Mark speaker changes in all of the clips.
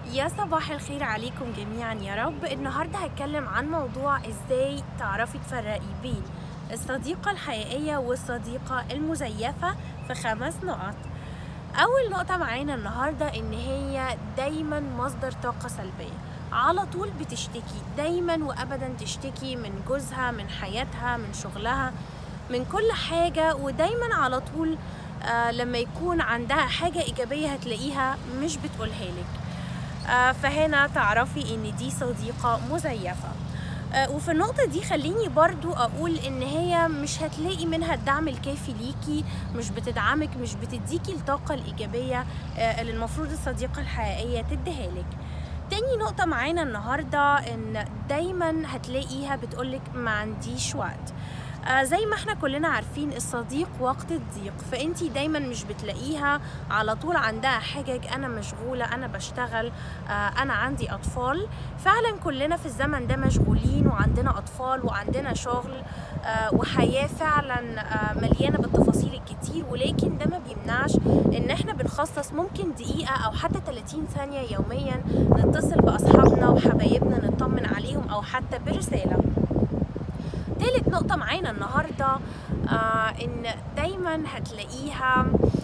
Speaker 1: يا صباح الخير عليكم جميعا يا رب النهاردة هتكلم عن موضوع ازاي تعرفي تفرقي بين الصديقة الحقيقية والصديقة المزيفة في خمس نقط أول نقطة معانا النهاردة إن هي دايما مصدر طاقة سلبية على طول بتشتكي دايما وأبدا تشتكي من جوزها من حياتها من شغلها من كل حاجة ودايما على طول آه لما يكون عندها حاجة إيجابية هتلاقيها مش بتقولها لك آه فهنا تعرفي إن دي صديقة مزيفة آه وفي النقطة دي خليني برضو أقول إن هي مش هتلاقي منها الدعم الكافي ليكي مش بتدعمك مش بتديكي الطاقة الإيجابية آه اللي المفروض الصديقة الحقيقية تديها لك تاني نقطة معانا النهاردة إن دايما هتلاقيها بتقولك ما عنديش وقت آه زي ما احنا كلنا عارفين الصديق وقت الضيق فانتي دايما مش بتلاقيها على طول عندها حجج انا مشغولة انا بشتغل آه انا عندي اطفال فعلا كلنا في الزمن ده مشغولين وعندنا اطفال وعندنا شغل آه وحياة فعلا آه مليانة بالتفاصيل الكتير ولكن ده ما بيمنعش ان احنا بنخصص ممكن دقيقة او حتى 30 ثانية يوميا نتصل باصحابنا وحبايبنا نطمن عليهم او حتى برسالة تالت نقطة معانا النهاردة آه إن دايما هتلاقيها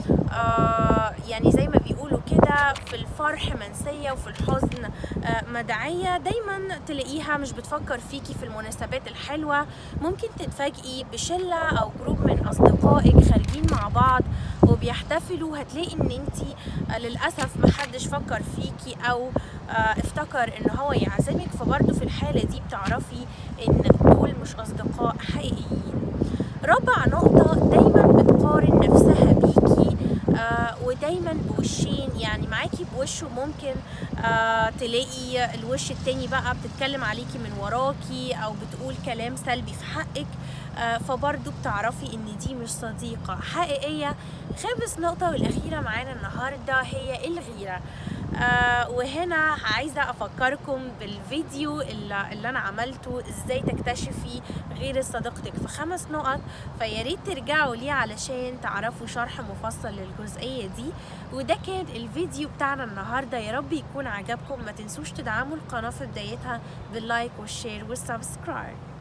Speaker 1: آه يعني زي ما بيقولوا كده في الفرح منسية وفي الحزن آه مدعية دايما تلاقيها مش بتفكر فيكي في المناسبات الحلوة ممكن تتفاجئي بشلة أو جروب من أصدقائك خارجين مع بعض وبيحتفلوا هتلاقي ان انتي آه للأسف محدش فكر فيكي أو آه افتكر ان هو يعزمك فبرضه في الحالة دي بتعرفي ان دول مش أصدقاء حقيقيين رابع نقطة دايما بتقارن نفسها بيكي آه ودايما بوشين يعني معاكي بوش وممكن آه تلاقي الوش التاني بقى بتتكلم عليكي من وراكي او بتقول كلام سلبي في حقك آه فبرضه بتعرفي ان دي مش صديقة حقيقية خامس نقطة والأخيرة معانا النهاردة هي الغيرة آه وهنا عايزة أفكركم بالفيديو اللي, اللي أنا عملته إزاي تكتشفي غير صديقتك في خمس نقط فياريت ترجعوا ليه علشان تعرفوا شرح مفصل للجزئية دي وده كان الفيديو بتاعنا النهاردة يا رب يكون عجبكم ما تنسوش تدعموا القناة في بدايتها باللايك والشير والسبسكرايب